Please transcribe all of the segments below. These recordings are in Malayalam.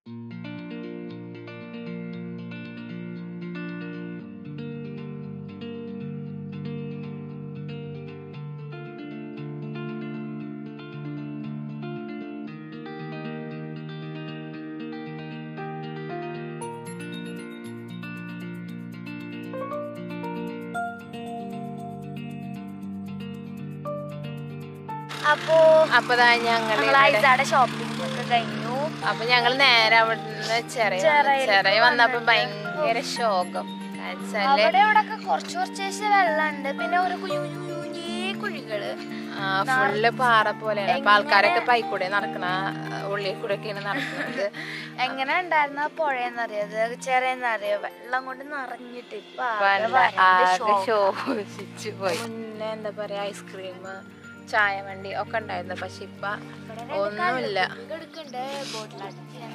അപ്പോ അപ്പൊ ദാ ഞങ്ങള് ഞങ്ങൾ ഇവിടെ- ഐസാടെ ഷോപ്പിംഗ് ഒക്കെ കഴിഞ്ഞു അപ്പൊ ഞങ്ങൾ നേരെ അവിടുന്ന് ചെറിയ ചെറയിലേക്ക് ചെറിയ വന്നപ്പോ വന്നിട്ട് ഭയങ്കര ശോകം കാണിച്ചാല് അവിടെ ഇവിടെ ഒക്കെ കുറച്ച് കുറച്ച് വെള്ളമുണ്ട് പിന്നെ ഒരു കുഞ്ഞു കുഞ്ഞു കുഞ്ഞേ കുഴികള് ഫുള്ള് പാറ പോലെയാണ് അപ്പൊ എങ്ങനെ- ആൾക്കാരൊക്കെ പൈക്കൂടെ നടക്കണ ഉള്ളിൽ കൂടെ ഒക്കെയാണ് നടക്കുന്നത് എങ്ങനെ ഉണ്ടായിരുന്ന പുഴയെന്നറിയത് ചെറിയെന്നറിയോ വെള്ളം കൊണ്ട് നിറഞ്ഞിട്ട് ഇപ്പൊ അപ്പൊ ആകെ നല്ല വരണ്ട് ആകെ ശോകം. ശോഭിച്ചു പോയി മുന്നേ എന്താ പറയാ ഐസ്ക്രീം ചായ വണ്ടി ഒക്കെ ഉണ്ടായിരുന്നു പക്ഷെ ഇപ്പൊ ഇവിടെ രണ്ട് ഒന്നുമില്ല കള്ളുകുപ്പികൾ എടുക്കണ്ട് ബോട്ടിലാട്ട് ചെയ്യാൻ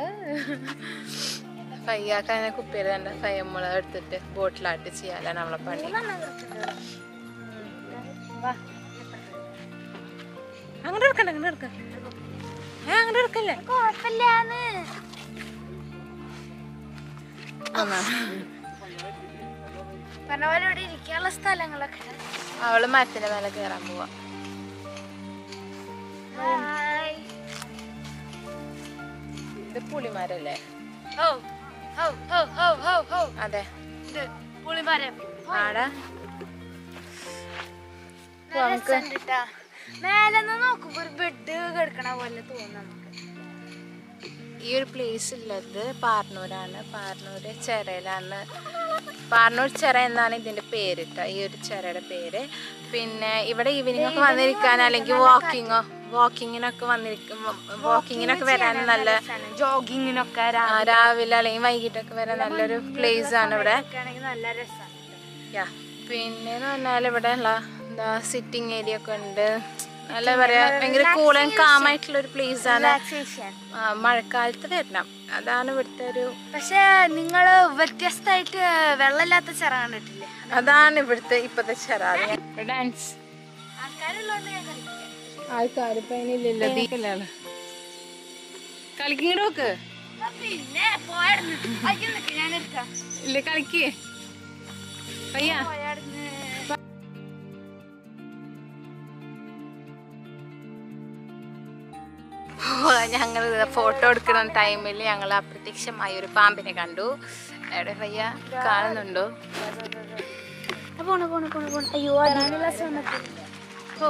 ഫയ്യാക്ക അങ്ങനെ കുപ്പിയിൽ തന്നെ ഫയ്യമ്മള എടുത്തിട്ട് ബോട്ടിലാട്ട് ചെയ്യാനാണ് നമ്മളെ പണി മൂന്നെണ്ണം കിടക്കുന്നുണ്ട്. വാ അങ്ങോട്ട് എടുക്കണ്ട അങ്ങോട്ട് എടുക്ക ഏ അങ്ങോട്ട് എടുക്കല്ലേ കുഴപ്പമില്ലാന്ന് പറഞ്ഞ പോലെ ഇവിടെ ഇരിക്കാനുള്ള സ്ഥലങ്ങളൊക്കെ ഉണ്ട്. അവള് മരത്തിന്റെ മേലെ കയറാൻ പോവാ ഹായ്. ഇത് പുളിമരല്ലേ ഹോ, ഹോ, ഹോ, ഹോ, ഹോ, ഹോ. അതെ ഇത് പുളിമരം. ആടാ നല്ല രസമുണ്ട് ട്ടാ. മേലെന്ന് നോക്കുമ്പോ ഒരു ബെഡ് കിടക്കണ പോലെ തോന്നും നമുക്ക് ഈ ഒരു പ്ലേസ് ഉള്ളത് പാർണൂരാണ് പാർണൂര് ചെറയിലാണ് പാർണൂർ ചെറ എന്നാണ് ഇതിന്റെ പേര് ട്ടോ ഈ ഒരു ചെറയുടെ പേര് പിന്നെ ഇവിടെ ഈവനിങ് ഒക്കെ വന്നിരിക്കാൻ അല്ലെങ്കിൽ വാക്കിങ്ങോ വാക്കിങ്ങിനൊക്കെ വന്നിരിക്കും വാക്കിങ്ങിനൊക്കെ വരാൻ നല്ല ജോഗിങ്ങിനൊക്കെ ആ, രാവിലെ അല്ലെങ്കിൽ വൈകിട്ടൊക്കെ വരാൻ നല്ലൊരു പ്ലേസ് ആണ് ഇവിടെ ആണെങ്കിൽ നല്ല രസമാണ് യാ പിന്നെ എന്ന് പറഞ്ഞാൽ ഇവിടെ ഉള്ള എന്താ സിറ്റിംഗ് ഏരിയ ഒക്കെ ഉണ്ട് നല്ല പറയാ ഭയങ്കര കൂൾ ആൻഡ് കാം ആയിട്ടുള്ള ഒരു പ്ലേസ് ആണ് റിലാക്സേഷൻ ആ, മഴക്കാലത്ത് വരണം അതാണ് ഇവിടുത്തെ ഒരു പക്ഷെ നിങ്ങള് വ്യത്യസ്തമായിട്ട് വെള്ളമില്ലാത്ത ചെറ കണ്ടിട്ടില്ലേ അതാണ് ഇവിടുത്തെ ഇപ്പത്തെ ചെറാത് ഡാൻസ് ആൾക്കാരുള്ളതുകൊണ്ട് ഞാൻ കളിക്കില്ല. ആൾക്കാരിപ്പോ അതിനില്ലല്ലോ കളിക്കിങ്ങോട്ട് നോക്ക് ആ, പിന്നെ പോയാടുന്ന് അയ്യോ നിക്ക് ഞാൻ എടുക്കാം ഇല്ല കളിക്ക് പയ്യാ പോയാടുന്ന് ഞങ്ങൾ ഫോട്ടോ എടുക്കുന്ന ടൈമിൽ ഞങ്ങൾ അപ്രത്യക്ഷമായ ഒരു പാമ്പിനെ കണ്ടു എവിടെ പയ്യ കാണുന്നുണ്ടോ ആ, പോണ് പോണ് പോണ് പോണ് അയ്യോ അതിനുള്ള ശ്രമത്തിൽ ഓ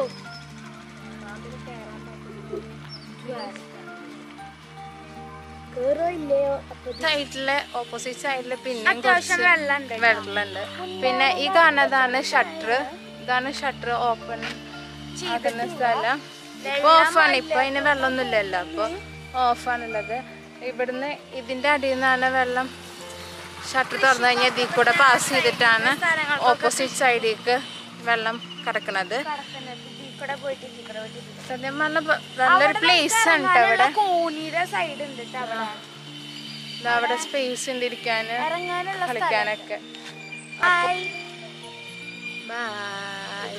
കേറോ ഇല്ലയോ അപ്പൊ സൈഡിലെ ഓപ്പോസിറ്റ് സൈഡില് പിന്നെ അത്യാവശ്യം വെള്ളമുണ്ട് വെള്ളമുണ്ട് പിന്നെ ഈ കാണുന്നതാണ് ഷട്ടർ ഇതാണ് ഷട്ടർ ഓപ്പൺ ആക്കുന്ന സ്ഥലം ഇപ്പൊ ഓഫാണ് ഇപ്പൊ അതിന് വെള്ളമൊന്നുമില്ലല്ലോ അപ്പൊ ഓഫാണുള്ളത് ഇവിടുന്ന് ഇതിന്റെ അടിയിൽ നിന്നാണ് വെള്ളം ഷട്ടർ തുറന്നു കഴിഞ്ഞാൽ ഇതിൽ കൂടെ പാസ് ചെയ്തിട്ടാണ് ഓപ്പോസിറ്റ് സൈഡിലേക്ക് വെള്ളം കിടക്കുന്നത് കടക്കുന്നത് ഇതിൽ കൂടെ പോയിട്ട് ഇതിൽ കൂടെ പോയിട്ട് ഇതിൽ കൂടെ. സത്യം പറഞ്ഞ നല്ലൊരു പ്ലേസ് ഉണ്ട് അവിടെ ഇറങ്ങാനുള്ള കോണിയുടെ സൈഡ് ഉണ്ട് ട്ടോ അവിടെ ദാ അവിടെ സ്പേസ് ഉണ്ട് ഇരിക്കാന് ഇറങ്ങാനുള്ള കളിക്കാനൊക്കെ ഹായ് ബൈ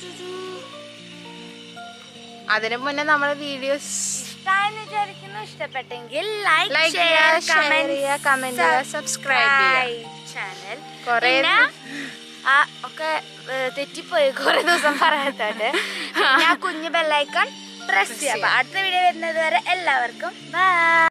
അതിനു മുന്നേ നമ്മളെ വീഡിയോസ് ഇഷ്ടമായെന്ന് വിചാരിക്കുന്നു ഇഷ്ടപ്പെട്ടെങ്കിൽ ലൈക്ക് ലൈക്ക് ചെയ്യുക ചെയ്യുക ഷെയർ കമന്റ് ചെയ്യുക കമന്റ് ചെയ്യുക സബ്സ്ക്രൈബ് ചെയ്യുക ചാനൽ കുറേ പിന്നെ ആ ഒക്കെ ഏ, തെറ്റിപ്പോയി കുറെ ദിവസം പറയാത്തോണ്ട് പിന്നെ ആ കുഞ്ഞു ബെല്ലൈക്കൺ പ്രസ് ചെയ്യാം അപ്പൊ അടുത്ത വീഡിയോ വരുന്നത് വരെ എല്ലാവർക്കും ബൈ